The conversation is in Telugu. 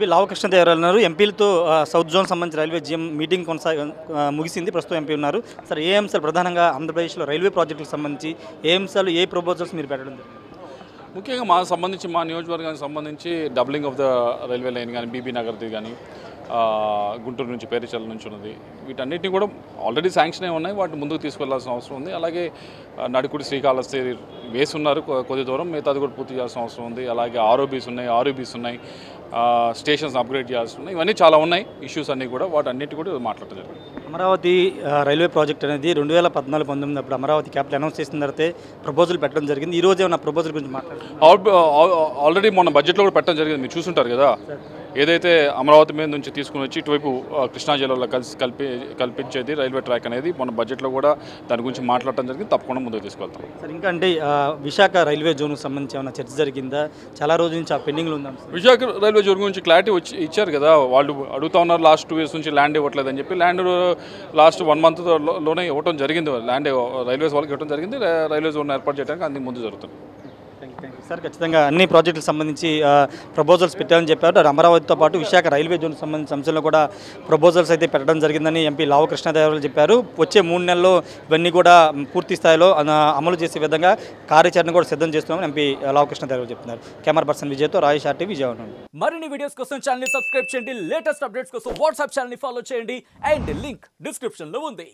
ఎంపీ లావకృష్ణదేవరాయలు ఉన్నారు ఎంపీలతో ఆ, సౌత్ జోన్ సంబంధించి రైల్వే జిఎం మీటింగ్ కొనసాగ ఆ, ముగిసింది ప్రస్తుతం ఎంపీ ఉన్నారు సార్ ఏ అంశాలు ప్రధానంగా ఆంధ్రప్రదేశ్లో రైల్వే ప్రాజెక్టులకు సంబంధించి ఏ అంశాలు ఏ ప్రపోజల్స్ మీరు పెట్టడం జరిగింది ముఖ్యంగా మా సంబంధించి మా నియోజకవర్గానికి సంబంధించి doubling of the railway line కానీ బీబీ నగర్ది కానీ ఆ, గుంటూరు నుంచి పేరిచల్ నుంచి ఉన్నది వీటన్నిటిని కూడా ఆల్రెడీ శాంక్షన్ అయి ఉన్నాయి వాటిని ముందుకు తీసుకెళ్లాల్సిన అవసరం ఉంది అలాగే ఆ, నడికుడి శ్రీకాళహస్తి వేసి ఉన్నారు కొ- కొద్ది దూరం మిగతాది కూడా పూర్తి చేయాల్సిన అవసరం ఉంది అలాగే ఆర్ఓబీస్ ఉన్నాయి ఆర్ఓబీస్ ఉన్నాయి ఆ, స్టేషన్స్ అప్గ్రేడ్ చేయాల్సి ఉన్నాయి ఇవన్నీ చాలా ఉన్నాయి ఇష్యూస్ అన్నీ కూడా వాటన్నిటి కూడా మాట్లాడటం జరిగింది అమరావతి ఆ, రైల్వే ప్రాజెక్ట్ అనేది రెండు వేల పద్నాలుగు పంతొమ్మిది అప్పుడు అమరావతి క్యాపిటల్ అనౌన్స్ చేసిన తర్వాతే ప్రపోజల్ పెట్టడం జరిగింది ఈ రోజు ఏమైనా ప్రపోజల్ గురించి మాట్లాడుతున్నారు ఆల్- ఆల్రెడీ మొన్న బడ్జెట్లో కూడా పెట్టడం జరిగింది మీరు చూసుంటారు కదా ఏదైతే అమరావతి మీద నుంచి తీసుకుని వచ్చి ఇటువైపు ఆ, కృష్ణా జిల్లాలో కలిసి కల్పి కల్పించేది రైల్వే ట్రాక్ అనేది మన బడ్జెట్లో కూడా దాని గురించి మాట్లాడటం జరిగింది తప్పకుండా ముందుకు తీసుకెళ్తాం సార్ ఇంకా అంటే ఆ, విశాఖ రైల్వే జోన్కు సంబంధించి ఏమైనా చర్చ జరిగిందా చాలా రోజుల నుంచి ఆ పెండింగ్లో ఉందా సార్ విశాఖ రైల్వే జోన్ గురించి క్లారిటీ వచ్చి ఇచ్చారు కదా వాళ్ళు అడుగుతా ఉన్నారు లాస్ట్ టూ ఇయర్స్ నుంచి ల్యాండ్ ఇవ్వట్లేదని చెప్పి ల్యాండ్ లాస్ట్ వన్ మంత్ లోనే ఇవ్వడం జరిగింది ల్యాండ్ రైల్వేస్ వాళ్ళకి ఇవ్వడం జరిగింది రైల్వే- రైల్వే జోన్ ఏర్పాటు చేయడానికి అన్ని ముందు జరుగుతుంది thank you, thank you. Sir ఖచ్చితంగా అన్ని ప్రాజెక్టులకు సంబంధించి ఆ, ప్రపోజల్స్ పెట్టామని చెప్పారు అటు అమరావతితో పాటు విశాఖ రైల్వే జోన్ సంబంధించిన అంశంలో కూడా ప్రపోజల్స్ అయితే పెట్టడం జరిగిందని ఎంపీ లావు కృష్ణదేవరాయలు చెప్పారు వచ్చే మూడు నెలల్లో ఇవన్నీ కూడా పూర్తి స్థాయిలో ఆ, అమలు చేసే విధంగా కార్యాచరణ కూడా సిద్ధం చేస్తున్నామని ఎంపీ లావు కృష్ణదేవరాయలు చెప్తున్నారు కెమెరా పర్సన్ విజయ్తో రాయేష్ ఆర్టీ విజయవాడ నుండి. మరిన్ని వీడియోస్ కోసం ఛానల్ సబ్స్క్రైబ్ చేయండి లేటెస్ట్ అప్డేట్స్ కోసం వాట్సాప్ ఛానల్ ఫాలో చేయండి అండ్ లింక్ డిస్క్రిప్షన్ లో ఉంది